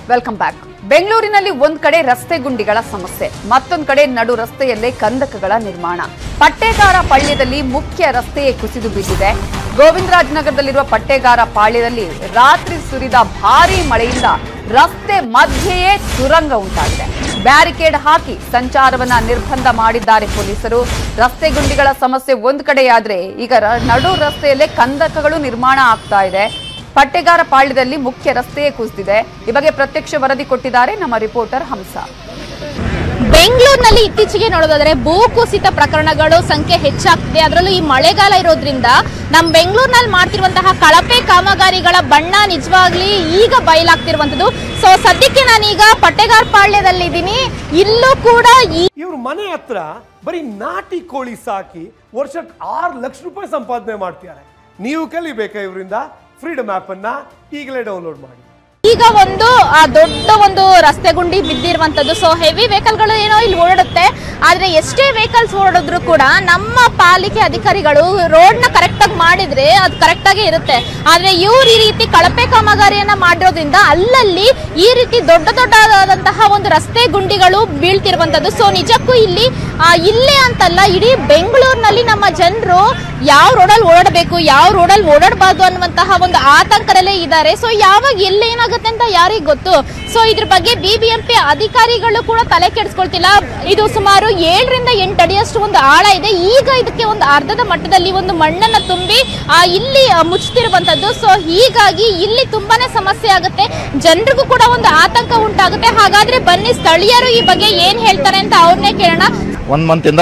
welcome back ಬೆಂಗಳೂರಿನಲ್ಲಿ ಒಂದ್ ಕಡೆ ರಸ್ತೆ ಗುಂಡಿಗಳ ಸಮಸ್ಯೆ ಮತ್ತೊಂದ್ ಕಡೆ ನಡು ರಸ್ತೆಯಲ್ಲೇ ಕಂದಕಗಳ ನಿರ್ಮಾಣ ಪಟ್ಟೇಗಾರ ಪಾಳ್ಯದಲ್ಲಿ ಮುಖ್ಯ ರಸ್ತೆಯೇ ಕುಸಿದು ಬಿದ್ದಿದೆ ಗೋವಿಂದರಾಜನಗರದಲ್ಲಿರುವ ಪಟ್ಟೇಗಾರ ಪಾಳ್ಯದಲ್ಲಿ ರಾತ್ರಿ ಸುರಿದ ಭಾರೀ ಮಳೆಯಿಂದ ರಸ್ತೆ ಮಧ್ಯೆಯೇ ಸುರಂಗ ಉಂಟಾಗಿದೆ ಬ್ಯಾರಿಕೇಡ್ ಹಾಕಿ ಸಂಚಾರವನ್ನ ನಿರ್ಬಂಧ ಮಾಡಿದ್ದಾರೆ ಪೊಲೀಸರು ರಸ್ತೆ ಗುಂಡಿಗಳ ಸಮಸ್ಯೆ ಒಂದ್ ಕಡೆಯಾದ್ರೆ ಈಗ ರ- ನಡು ರಸ್ತೆಯಲ್ಲೇ ಕಂದಕಗಳು ನಿರ್ಮಾಣ ಆಗ್ತಾ ಇದೆ ಪಟ್ಟೆಗಾರ ಪಾಳ್ಯದಲ್ಲಿ ಮುಖ್ಯ ರಸ್ತೆಯೇ ಕುಸಿದಿದೆ ಈ ಬಗ್ಗೆ ಪ್ರತ್ಯಕ್ಷ ವರದಿ ಕೊಟ್ಟಿದ್ದಾರೆ ನಮ್ಮ ರಿಪೋರ್ಟರ್ ಹಂಸ ಬೆಂಗಳೂರಿನಲ್ಲಿ ಇತ್ತೀಚೆಗೆ ನೋಡೋದಾದ್ರೆ ಭೂಕುಸಿತ ಪ್ರಕರಣಗಳು ಸಂಖ್ಯೆ ಹೆಚ್ಚಾಗ್ತಿದೆ ಅದರಲ್ಲೂ ಈ ಮಳೆಗಾಲ ಇರೋದ್ರಿಂದ ನಮ್ಮ ಬೆಂಗಳೂರಿನಲ್ಲಿ ಮಾಡ್ತಿರುವಂತಹ ಕಳಪೆ ಕಾಮಗಾರಿಗಳ ಬಣ್ಣ ನಿಜವಾಗ್ಲಿ ಈಗ ಬಯಲಾಗ್ತಿರುವಂತದ್ದು ಸೊ ಸದ್ಯಕ್ಕೆ ನಾನೀಗ ಪಟ್ಟೆಗಾರ ಪಾಳ್ಯದಲ್ಲಿದ್ದೀನಿ ಇಲ್ಲೂ ಕೂಡ ಈ ಇವ್ರ ಮನೆ ಹತ್ರ ಬರೀ ನಾಟಿ ಕೋಳಿ ಸಾಕಿ ವರ್ಷಕ್ಕೆ ಆರು ಲಕ್ಷ ರೂಪಾಯಿ ಸಂಪಾದನೆ ಮಾಡ್ತಿದ್ದಾರೆ ನೀವು ಕಲಿಬೇಕಾ ಇವರಿಂದ ಫ್ರೀಡಮ್ ಆಪ್ ಅನ್ನ ಈಗಲೇ ಡೌನ್ಲೋಡ್ ಮಾಡಿ ಈಗ ಒಂದು ಆ, ದೊಡ್ಡ ಒಂದು ರಸ್ತೆ ಗುಂಡಿ ಬಿದ್ದಿರುವಂತದ್ದು ಸೊ ಹೆವಿ ವೆಹಿಕಲ್ಗಳು ಏನೋ ಇಲ್ಲಿ ಓಡಾಡುತ್ತೆ ಆದ್ರೆ ಎಷ್ಟೇ ವೆಹಿಕಲ್ಸ್ ಓಡಾಡಿದ್ರು ಕೂಡ ನಮ್ಮ ಪಾಲಿಕೆ ಅಧಿಕಾರಿಗಳು ರೋಡ್ ನ ಕರೆಕ್ಟ್ ಆಗಿ ಮಾಡಿದ್ರೆ ಅದು ಕರೆಕ್ಟ್ ಆಗೇ ಇರುತ್ತೆ ಆದ್ರೆ ಇವ್ರು ಈ ರೀತಿ ಕಳಪೆ ಕಾಮಗಾರಿಯನ್ನ ಮಾಡಿರೋದ್ರಿಂದ ಅಲ್ಲಲ್ಲಿ ಈ ರೀತಿ ದೊಡ್ಡ ದೊಡ್ಡದಾದಂತಹ ಒಂದು ರಸ್ತೆ ಗುಂಡಿಗಳು ಬೀಳ್ತಿರುವಂತದ್ದು ಸೊ ನಿಜಕ್ಕೂ ಇಲ್ಲಿ ಆ, ಇಲ್ಲೇ ಅಂತಲ್ಲ ಇಡೀ ಬೆಂಗಳೂರಿನಲ್ಲಿ ನಮ್ಮ ಜನರು ಯಾವ ರೋಡಲ್ಲಿ ಓಡಾಡಬೇಕು ಯಾವ ರೋಡಲ್ಲಿ ಓಡಾಡಬಾರ್ದು ಅನ್ನುವಂತಹ ಒಂದು ಆತಂಕದಲ್ಲೇ ಇದ್ದಾರೆ ಸೊ ಯಾವಾಗ ಎಲ್ಲೇನಾಗುತ್ತೆ ಅಂತ ಯಾರಿಗೆ ಗೊತ್ತು ಸೊ ಇದ್ರ ಬಗ್ಗೆ ಬಿಬಿಎಂಪಿ ಅಧಿಕಾರಿಗಳು ಕೂಡ ತಲೆ ಕೆಡಿಸ್ಕೊಳ್ತಿಲ್ಲ ಇದು ಸುಮಾರು ಏಳರಿಂದ ಎಂಟು ಅಡಿಯಷ್ಟು ಒಂದು ಆಳ ಇದೆ ಈಗ ಇದಕ್ಕೆ ಒಂದು ಅರ್ಧದ ಮಟ್ಟದಲ್ಲಿ ಒಂದು ಮಣ್ಣನ್ನ ತುಂಬಿ ಆ, ಇಲ್ಲಿ ಆ, ಮುಚ್ತಿರುವಂತದ್ದು ಸೊ ಹೀಗಾಗಿ ಇಲ್ಲಿ ತುಂಬಾನೇ ಸಮಸ್ಯೆ ಆಗುತ್ತೆ ಜನರಿಗೂ ಕೂಡ ಒಂದು ಆತಂಕ ಉಂಟಾಗುತ್ತೆ ಹಾಗಾದ್ರೆ ಬನ್ನಿ ಸ್ಥಳೀಯರು ಈ ಬಗ್ಗೆ ಏನ್ ಹೇಳ್ತಾರೆ ಅಂತ ಅವ್ರನ್ನೇ ಕೇಳೋಣ ಒಂದು ಮಂತಿಂದ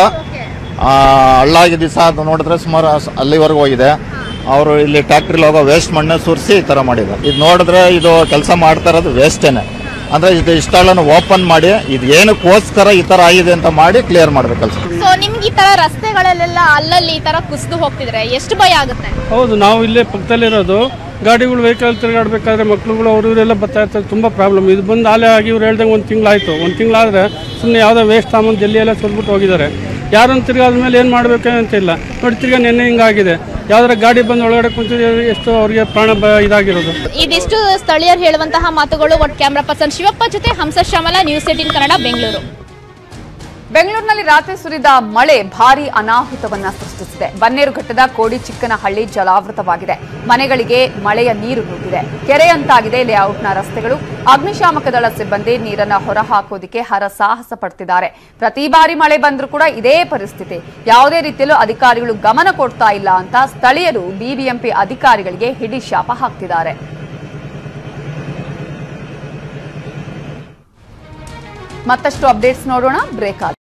ಹಳ್ಳ ಆಗಿದ್ದ ದಿವಸ ಅದು ನೋಡಿದ್ರೆ ಸುಮಾರು ಅಸ್- ಅಲ್ಲಿವರೆಗೂ ಹೋಗಿದೆ ಅವರು ಇಲ್ಲಿ ಟ್ಯಾಕ್ಟ್ರಿಲಿ ಹೋಗೋ ವೇಸ್ಟ್ ಮಣ್ಣು ಸುರಿಸಿ ಈ ಥರ ಮಾಡಿದ್ದಾರೆ ಇದು ನೋಡಿದ್ರೆ ಇದು ಕೆಲಸ ಮಾಡ್ತಾ ಇರೋದು ವೇಸ್ಟೇನೆ ಅಂದರೆ ಇದು ಇಷ್ಟೆಲ್ಲನೂ ಓಪನ್ ಮಾಡಿ ಇದು ಏನಕ್ಕೋಸ್ಕರ ಈ ಥರ ಆಗಿದೆ ಅಂತ ಮಾಡಿ ಕ್ಲಿಯರ್ ಮಾಡಬೇಕು ಕೆಲಸ ಸೊ ನಿಮ್ಗೆ ಈ ತರ ರಸ್ತೆಗಳಲ್ಲೆಲ್ಲ ಅಲ್ಲಲ್ಲಿ ಈ ತರ ಕುಸಿದು ಹೋಗ್ತಿದ್ರೆ ಎಷ್ಟು ಭಯ ಆಗುತ್ತೆ ಹೌದು ನಾವು ಇಲ್ಲೇ ಪಕ್ಕದಲ್ಲಿರೋದು ಗಾಡಿಗಳು ವೆಹಿಕಲ್ ತಿರುಗಾಡಬೇಕಾದ್ರೆ ಮಕ್ಳುಗಳು ಅವರು ಇವರೆಲ್ಲ ಬರ್ತಾ ಇರ್ತಾರೆ ತುಂಬ ಪ್ರಾಬ್ಲಮ್ ಇದು ಬಂದು ಆಲೆ ಆಗಿ ಇವ್ರು ಹೇಳ್ದಂಗೆ ಒಂದು ತಿಂಗಳಾಯಿತು ಒಂದು ತಿಂಗಳಾದರೆ ಸುಮ್ಮನೆ ಯಾವುದೋ ವೇಸ್ಟ್ ಸಾಮಾನು ಜಲ್ಲಿ ಎಲ್ಲ ಸುಲ್ಬಿಟ್ಟು ಹೋಗಿದ್ದಾರೆ ಯಾರನ್ನು ತಿರ್ಗಾದ ಮೇಲೆ ಏನು ಮಾಡಬೇಕು ಅಂತ ಇಲ್ಲ ನೋಡಿ ತಿರ್ಗಾ ನಿನ್ನೆ ಹಿಂಗಾಗಿದೆ ಯಾವ್ದಾರ ಗಾಡಿ ಬಂದು ಒಳಗಡೆ ಕುಂತಿದ್ರೆ ಎಷ್ಟು ಅವ್ರಿಗೆ ಪ್ರಾಣ ಭಯ ಇದಾಗಿರೋದು ಇದಿಷ್ಟು ಸ್ಥಳೀಯರು ಹೇಳುವಂತಹ ಮಾತುಗಳು ಒಟ್ಟು ಕ್ಯಾಮ್ರಾ ಪರ್ಸನ್ ಶಿವಪ್ಪ ಜೊತೆ ಹಂಸ ಶ್ಯಾಮಲ ನ್ಯೂಸ್ ಏಟಿನ್ ಕನ್ನಡ ಬೆಂಗಳೂರು ಬೆಂಗಳೂರಿನಲ್ಲಿ ರಾತ್ರಿ ಸುರಿದ ಮಳೆ ಭಾರೀ ಅನಾಹುತವನ್ನ ಸೃಷ್ಟಿಸಿದೆ ಬನ್ನೇರುಘಟ್ಟದ ಕೋಡಿ ಚಿಕ್ಕನಹಳ್ಳಿ ಜಲಾವೃತವಾಗಿದೆ ಮನೆಗಳಿಗೆ ಮಳೆಯ ನೀರು ನುಗ್ಗಿದೆ ಕೆರೆಯಂತಾಗಿದೆ ಲೇಔಟ್ನ ರಸ್ತೆಗಳು ಅಗ್ನಿಶಾಮಕ ದಳ ಸಿಬ್ಬಂದಿ ನೀರನ್ನ ಹೊರಹಾಕೋದಿಕ್ಕೆ ಹರಸಾಹಸ ಪಡ್ತಿದ್ದಾರೆ ಪ್ರತಿ ಬಾರಿ ಮಳೆ ಬಂದ್ರೂ ಕೂಡ ಇದೇ ಪರಿಸ್ಥಿತಿ ಯಾವುದೇ ರೀತಿಯಲ್ಲೂ ಅಧಿಕಾರಿಗಳು ಗಮನ ಕೊಡ್ತಾ ಇಲ್ಲ ಅಂತ ಸ್ಥಳೀಯರು ಬಿಬಿಎಂಪಿ ಅಧಿಕಾರಿಗಳಿಗೆ ಹಿಡಿಶಾಪ ಹಾಕ್ತಿದ್ದಾರೆ ಮತ್ತಷ್ಟು ಅಪ್ಡೇಟ್ಸ್ ನೋಡೋಣ ಬ್ರೇಕ್ ಆದ